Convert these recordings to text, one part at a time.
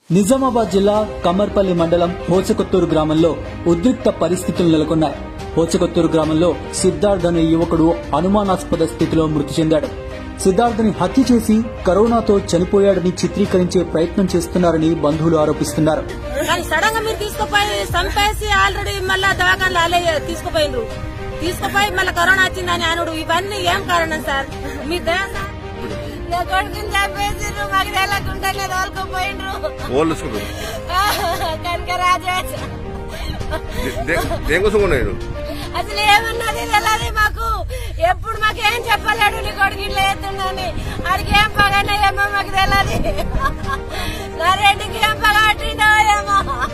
నిజామాబాద్ జిల్లా కమర్పల్లి మండలం పోచకొత్తూరు గ్రామంలో ఉద్రిక్త పరిస్థితులు నెలకొన్నాయి పోచకొత్తూరు గ్రామంలో సిద్ధార్థ్ అనే యువకుడు అనుమానాస్పద స్థితిలో మృతి చెందాడు సిద్ధార్థ్ని హత్య చేసి కరోనాతో చనిపోయాడని చిత్రీకరించే ప్రయత్నం చేస్తున్నారని బంధువులు ఆరోపిస్తున్నారు కానీ సడన్ గా మీరు తీసుకుపోయి చంపేసి ఆల్రెడీ మళ్ళా దవాఖానలో అలే తీసుకుపోయినరు తీసుకుపోయి మళ్ళీ కరోనా వచ్చిందని అనుడు ఇవన్నీ ఏం కారణం సార్ మీ దయ సార్ నా కొడుకుని చంపేసిండ్రు మాకు తెలకుండానే తోలుకుపోయిండ్రు ఓళ్ళు చూడు కనుక రాజేష్ దేనికోసం కొన్నాడు అసలు ఏమన్నది తెలియదు మాకు ఎప్పుడు మాకు ఏం చెప్పలేడు నీ కొడుకు ఇట్లా ఎత్తుండని ఆడికి ఏం పగనే ఏమో మాకు తెలియదు నా రెడ్డికి ఏం పగ పట్టిండో ఏమో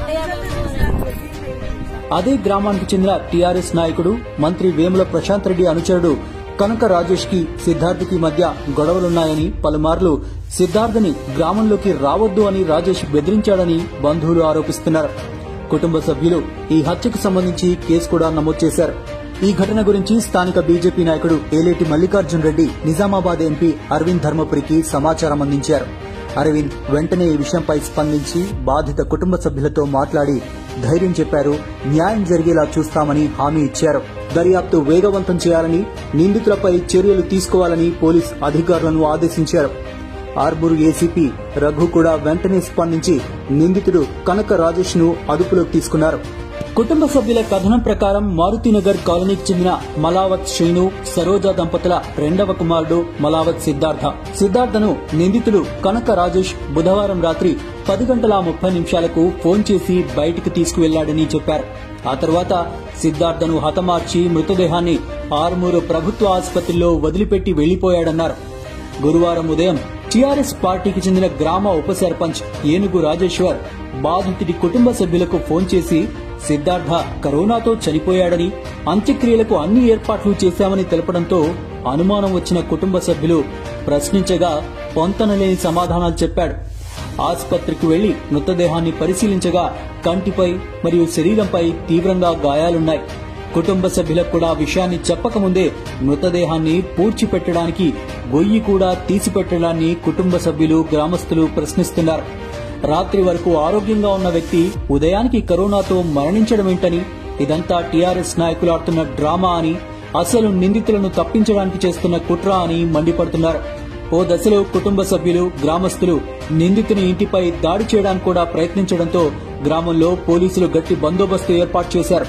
అదే గ్రామానికి చెందిన టీఆర్ఎస్ నాయకుడు మంత్రి వేముల ప్రశాంత్ రెడ్డి అనుచరుడు కనక రాజేష్ కి సిద్ధార్థకి మధ్య గొడవలున్నాయని పలుమార్లు సిద్ధార్థని గ్రామంలోకి రావద్దు అని రాజేష్ బెదిరించాడని బంధువులు ఆరోపిస్తున్నారు కుటుంబ సభ్యులు ఈ హత్యకు సంబంధించి కేసు కూడా నమోదు చేశారు ఈ ఘటన గురించి స్థానిక బీజేపీ నాయకుడు ఏలేటి మల్లికార్జున్ రెడ్డి నిజామాబాద్ ఎంపీ అరవింద్ ధర్మపురికి సమాచారం అందించారు అరవింద్ వెంటనే ఈ విషయంపై స్పందించి బాధిత కుటుంబ సభ్యులతో మాట్లాడి ధైర్యం చెప్పారు న్యాయం జరిగేలా చూస్తామని హామీ ఇచ్చారు దర్యాప్తు వేగవంతం చేయాలని నిందితులపై చర్యలు తీసుకోవాలని పోలీస్ అధికారులను ఆదేశించారు ఆర్బూరు ఏసీపీ రఘు కూడా వెంటనే స్పందించి నిందితుడు కనక రాజేష్ ను అదుపులోకి తీసుకున్నారు కుటుంబ సభ్యుల కథనం ప్రకారం మారుతినగర్ కాలనీకి చెందిన మలావత్ శ్రీను సరోజా దంపతుల రెండవ కుమారుడు మలావత్ సిద్ధార్థ సిద్ధార్థను నిందితుడు కనక రాజేష్ బుధవారం రాత్రి పది గంటల ముప్పై నిమిషాలకు ఫోన్ చేసి బయటికి తీసుకువెళ్లాడని చెప్పారు ఆ తర్వాత సిద్ధార్థను హతమార్చి మృతదేహాన్ని ఆరుమూరు ప్రభుత్వ ఆసుపత్రిలో వదిలిపెట్టి వెళ్లిపోయాడన్నారు గురువారం ఉదయం టీఆర్ఎస్ పార్టీకి చెందిన గ్రామ ఉప సర్పంచ్ ఏనుగు రాజేశ్వర్ బాధితుడి కుటుంబ సభ్యులకు ఫోన్ చేసి సిద్ధార్థ కరోనాతో చనిపోయాడని అంత్యక్రియలకు అన్ని ఏర్పాట్లు చేశామని తెలపడంతో అనుమానం వచ్చిన కుటుంబ సభ్యులు ప్రశ్నించగా పొంతనలేని సమాధానాలు చెప్పాడు ఆసుపత్రికి వెళ్లి మృతదేహాన్ని పరిశీలించగా కంటిపై మరియు శరీరంపై తీవ్రంగా గాయాలున్నాయి కుటుంబ సభ్యులకు కూడా విషయాన్ని చెప్పకముందే మృతదేహాన్ని పూడ్చిపెట్టడానికి గొయ్యి కూడా తీసిపెట్టడాన్ని కుటుంబ సభ్యులు గ్రామస్తులు ప్రశ్నిస్తున్నారు రాత్రి వరకు ఆరోగ్యంగా ఉన్న వ్యక్తి ఉదయానికి కరోనాతో మరణించడమేంటని ఇదంతా టీఆర్ఎస్ నాయకులు ఆడుతున్న డ్రామా అని అసలు నిందితులను తప్పించడానికి చేస్తున్న కుట్ర అని మండిపడుతున్నారు ఓ దశలో కుటుంబ సభ్యులు గ్రామస్తులు నిందితుని ఇంటిపై దాడి చేయడానికి కూడా ప్రయత్నించడంతో గ్రామంలో పోలీసులు గట్టి బందోబస్తు ఏర్పాటు చేశారు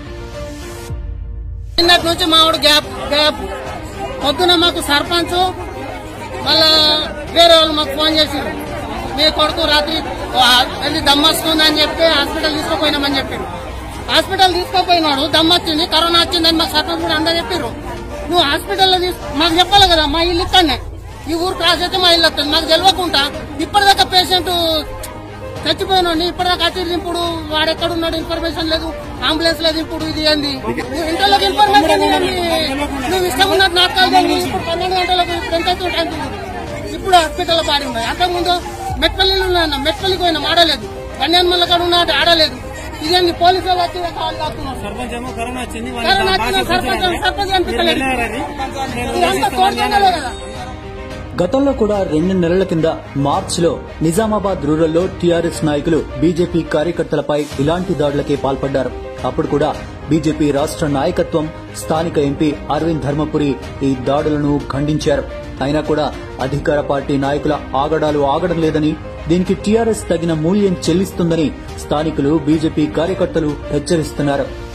నిన్నటి నుంచి మావాడు గ్యాప్ గ్యాప్ పొద్దున మాకు సర్పంచ్ మళ్ళా వేరే వాళ్ళు మాకు ఫోన్ చేసిండ్రు మీ కొడుకు రాత్రి ఆ- వెళ్ళి దమ్మొస్తుంది అని చెప్పి హాస్పిటల్ తీసుకుపోయినామని చెప్పారు హాస్పిటల్ తీసుకుపోయినాడు దమ్మ వచ్చింది కరోనా వచ్చిందని మాకు సర్పంచ్ కూడా అందరు చెప్పారు నువ్వు హాస్పిటల్లో తీసు మాకు చెప్పాలి కదా మా ఇల్లు ఇక్కడనే ఈ ఊరు క్రాస్ అయితే మా ఇల్లు వస్తుంది మాకు తెలియకుండా ఇప్పటిదాకా పేషెంట్ చచ్చిపోయినాడు ఇప్పటిదాకా వచ్చింది ఇప్పుడు వాడు ఎక్కడ ఉన్నాడు ఇన్ఫర్మేషన్ లేదు అంబులెన్స్ లేదు ఇప్పుడు ఇది ఏంది నువ్వు ఇంటర్లోకి ఇన్ఫర్మేషన్ ఇవ్వండి. నువ్వు ఇష్టం ఉన్నట్టు నాటకాలు చేయండి. ఇప్పుడు పన్నెండు గంటలకు ఇప్పుడు ఎంత అవుతుంది టైం చూడు. ఇప్పుడు హాస్పిటల్లో పాడి ఉన్నాయి అంతకుముందు మెట్పల్లిలో ఉన్నా మెట్పల్లికి పోయినా ఆడలేదు కన్యాన్ మల్ల కాడ ఉన్నాడు ఆడలేదు ఇదేంది పోలీసు వాళ్ళు వచ్చి కావాలి కాస్తున్నారు సర్పంచ్ ఏమో కరోనా వచ్చింది కరోనా వచ్చిన సర్పంచ్ సర్పంచ్ అనిపించలేదు ఇదంతా తోడుకుండలే కదా గతంలో కూడా రెండు నెలల కింద మార్చిలో నిజామాబాద్ రూరల్లో టీఆర్ఎస్ నాయకులు బీజేపీ కార్యకర్తలపై ఇలాంటి దాడులకే పాల్పడ్డారు అప్పుడు కూడా బీజేపీ రాష్ట్ర నాయకత్వం స్థానిక ఎంపీ అరవింద్ ధర్మపురి ఈ దాడులను ఖండించారు అయినా కూడా అధికార పార్టీ నాయకుల ఆగడాలు ఆగడం లేదని దీనికి టీఆర్ఎస్ తగిన మూల్యం చెల్లిస్తుందని స్థానికులు బీజేపీ కార్యకర్తలు హెచ్చరిస్తున్నారు